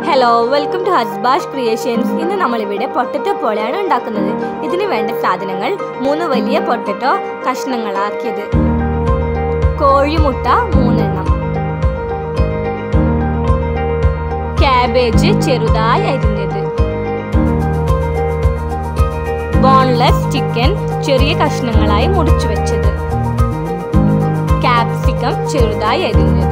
hello welcome to Hasbash creations ഇന്ന് നമ്മളിവിടെ potato പോളയാണ് ഉണ്ടാക്കുന്നത് ഇതിന് വേണ്ട സാധനങ്ങൾ മൂന്ന് വലിയ പൊട്ടറ്റോ കഷ്ണങ്ങളാക്കിയത് കോഴിമുട്ട മൂന്നെണ്ണം ക്യാബേജ് ചെറുതായി അരിഞ്ഞത് ബോൺലെസ് ചിക്കൻ ചെറിയ കഷ്ണങ്ങളായി മുറിച്ചു വെച്ചത് ക്യാപ്സിക്കം ചെറുതായി അരിഞ്ഞത്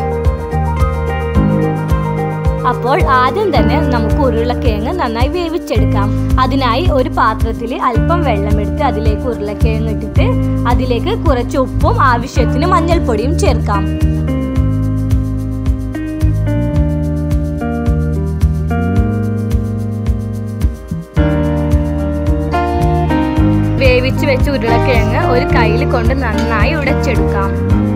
അപ്പോൾ ആദ്യം തന്നെ നമുക്ക് ഉരുളക്കിഴങ്ങ് നന്നായി വേവിച്ചെടുക്കാം അതിനായി ഒരു പാത്രത്തിൽ അല്പം വെള്ളമെടുത്ത് അതിലേക്ക് ഉരുളക്കിഴങ്ങ് ഇട്ടിട്ട് അതിലേക്ക് കുറച്ച് ഉപ്പും ആവശ്യത്തിന് മഞ്ഞൾപ്പൊടിയും ചേർക്കാം വേവിച്ച് വെച്ച ഉരുളക്കിഴങ്ങ് ഒരു കയ്യിൽ കൊണ്ട് നന്നായി ഉടച്ചെടുക്കാം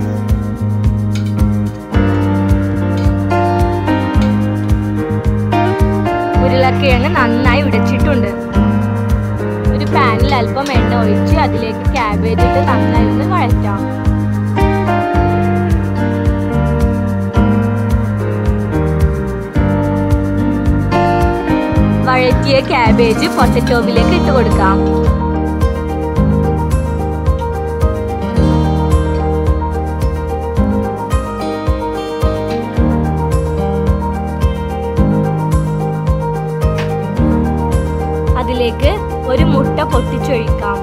ഉരുളക്കിഴങ്ങ് നന്നായി ഉടച്ചിട്ടുണ്ട് ഒരു പാനിൽ അല്പം എണ്ണ ഒഴിച്ച് അതിലേക്ക് ക്യാബേജ് ഇട്ട് നന്നായി ഒന്ന് വഴറ്റാം വഴറ്റിയ ക്യാബേജ് പൊട്ടറ്റോവിലേക്ക് ഇട്ട് കൊടുക്കാം അതിലേക്ക് ഒരു മുട്ട പൊട്ടിച്ചൊഴിക്കാം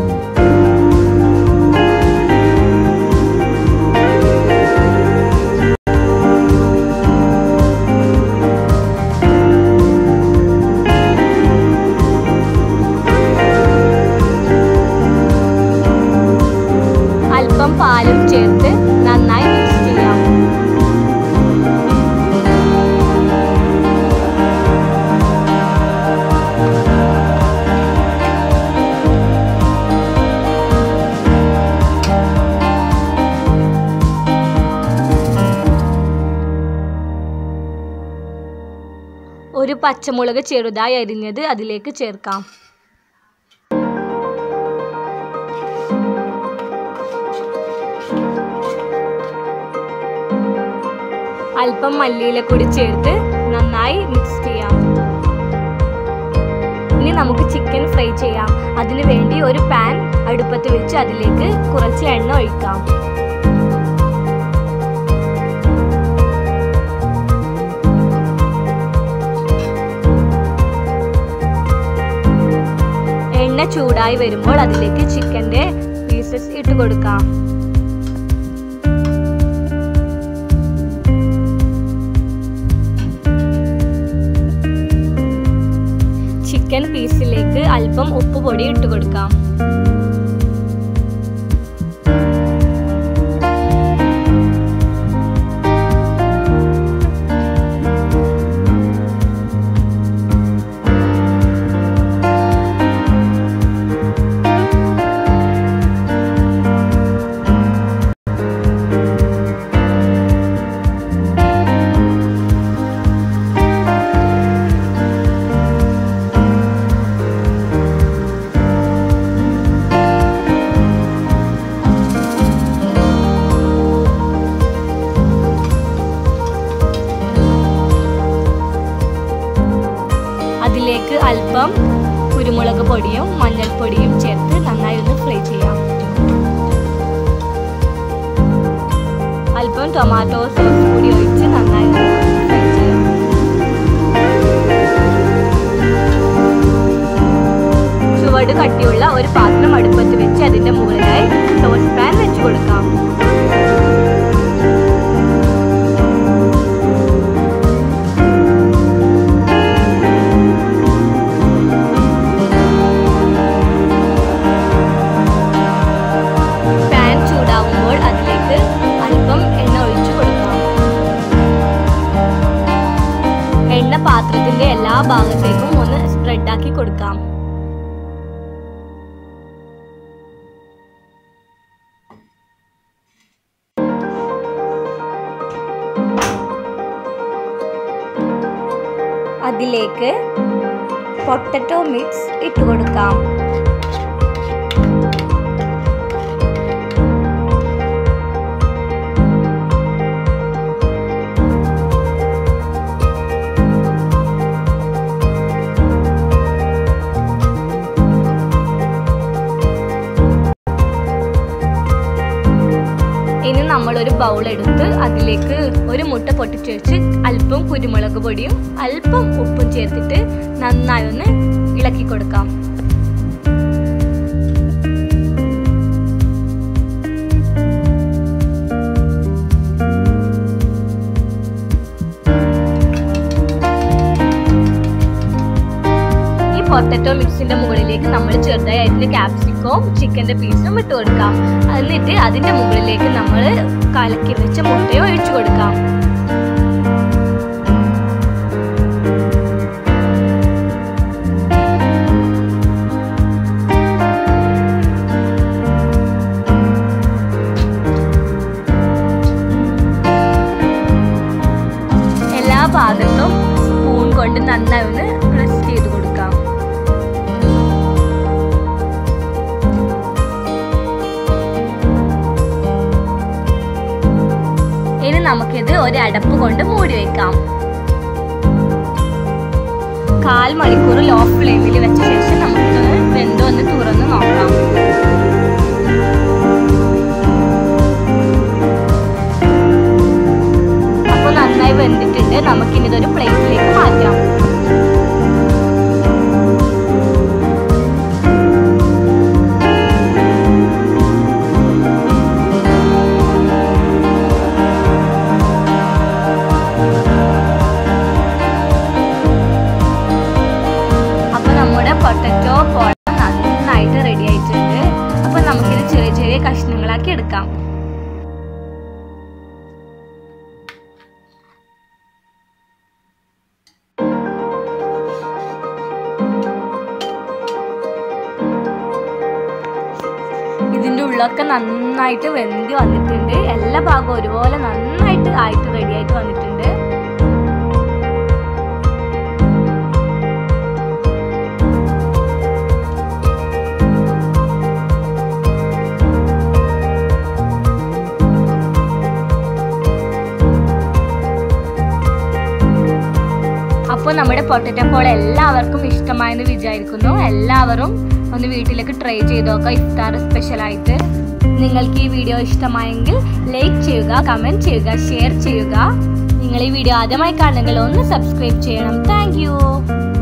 അല്പം പാലും ചേർത്ത് നന്നായി മിക്സ് ചെയ്യാം ഒരു പച്ചമുളക് ചെറുതായി അരിഞ്ഞത് അതിലേക്ക് ചേർക്കാം അല്പം മല്ലിയില കൂടി ചേർത്ത് നന്നായി മിക്സ് ചെയ്യാം ഇനി നമുക്ക് ചിക്കൻ ഫ്രൈ ചെയ്യാം അതിനു വേണ്ടി ഒരു പാൻ അടുപ്പത്ത് വെച്ച് അതിലേക്ക് കുറച്ച് എണ്ണ ഒഴിക്കാം എണ്ണ ചൂടായി വരുമ്പോൾ അതിലേക്ക് ചിക്കൻ്റെ പീസസ് ഇട്ട് കൊടുക്കാം ചിക്കൻ പീസിലേക്ക് അല്പം ഉപ്പ് പൊടി ഇട്ട് കൊടുക്കാം അതിലേക്ക് അല്പം കുരുമുളക് പൊടിയും മഞ്ഞൾപ്പൊടിയും ചേർത്ത് നന്നായി ഒന്ന് ഫ്രൈ ചെയ്യാം അല്പം ടൊമാറ്റോ സോസ് കൂടി ഒഴിച്ച് നന്നായി ഒന്ന് ഫ്രൈ ചെയ്യാം ചുവട് കട്ടിയുള്ള ഒരു പാത്രം അടുപ്പത്ത് വെച്ച് അതിന്റെ മുകളിലായി സോസ് പാൻ വെച്ച് കൊടുക്കാം പാൻ ചൂടാവുമ്പോൾ അതിലേക്ക് അല്പം എണ്ണ ഒഴിച്ചു കൊടുക്കാം എണ്ണ പാത്രത്തിന്റെ എല്ലാ ഭാഗത്തേക്കും ഒന്ന് സ്പ്രെഡാക്കി കൊടുക്കാം അതിലേക്ക് പൊട്ടറ്റോ മിക്സ് ഇട്ട് കൊടുക്കാം ബൗൾ എടുത്ത് അതിലേക്ക് ഒരു മുട്ട പൊട്ടിച്ച് വെച്ച് അല്പം കുരുമുളക് പൊടിയും അല്പം ഉപ്പും ചേർത്തിട്ട് നന്നായി ഒന്ന് ഇളക്കി കൊടുക്കാം ഈ പൊട്ടറ്റോ മിക്സിന്റെ മുകളിലേക്ക് നമ്മൾ ചെറുതായി അരിഞ്ഞ ക്യാപ്സിക്കവും ചിക്കന്റെ പീസും ഇട്ട് കൊടുക്കാം എന്നിട്ട് അതിന്റെ മുകളിലേക്ക് നമ്മൾ കലക്കി വെച്ച മുട്ടയും ഒഴിച്ചു കൊടുക്കാം എല്ലാ ഭാഗത്തും സ്പൂൺ കൊണ്ട് നന്നായി ഒന്ന് പ്രസ് ചെയ്ത് കൊടുക്കാം ഇനി നമുക്കിത് ഒരു അടപ്പ് കൊണ്ട് മൂടി വെക്കാം കാൽ മണിക്കൂർ ലോ ഫ്ലെയിമിൽ വെച്ച ശേഷം നമുക്കിത് വെന്തോ ഒന്ന് തുറന്ന് നോക്കാം അപ്പോൾ നന്നായി വെന്തിട്ടുണ്ട് നമുക്കിനി ഇതൊരു പ്ലേറ്റിലേക്ക് മാറ്റാം അപ്പൊ നമ്മുടെ പൊട്ടറ്റോ പോള നന്നായിട്ട് റെഡി ആയിട്ടുണ്ട് അപ്പൊ നമുക്കിത് ചെറിയ ചെറിയ കഷ്ണങ്ങളാക്കി എടുക്കാം ഇതിന്റെ ഉള്ളൊക്കെ നന്നായിട്ട് വെന്തി വന്നിട്ടുണ്ട് എല്ലാ ഭാഗവും ഒരുപോലെ നന്നായിട്ട് ആയിട്ട് റെഡി ആയിട്ട് വന്നിട്ടുണ്ട് അപ്പോൾ നമ്മുടെ പൊട്ടറ്റോ പോൾ എല്ലാവർക്കും ഇഷ്ടമായെന്ന് വിചാരിക്കുന്നു എല്ലാവരും ഒന്ന് വീട്ടിലേക്ക് ട്രൈ ചെയ്ത് നോക്കാം ഇഫ്താർ സ്പെഷ്യലായിട്ട് നിങ്ങൾക്ക് ഈ വീഡിയോ ഇഷ്ടമായെങ്കിൽ ലൈക്ക് ചെയ്യുക കമൻറ്റ് ചെയ്യുക ഷെയർ ചെയ്യുക നിങ്ങൾ ഈ വീഡിയോ ആദ്യമായി കാണുന്നെങ്കിൽ ഒന്ന് സബ്സ്ക്രൈബ് ചെയ്യണം താങ്ക്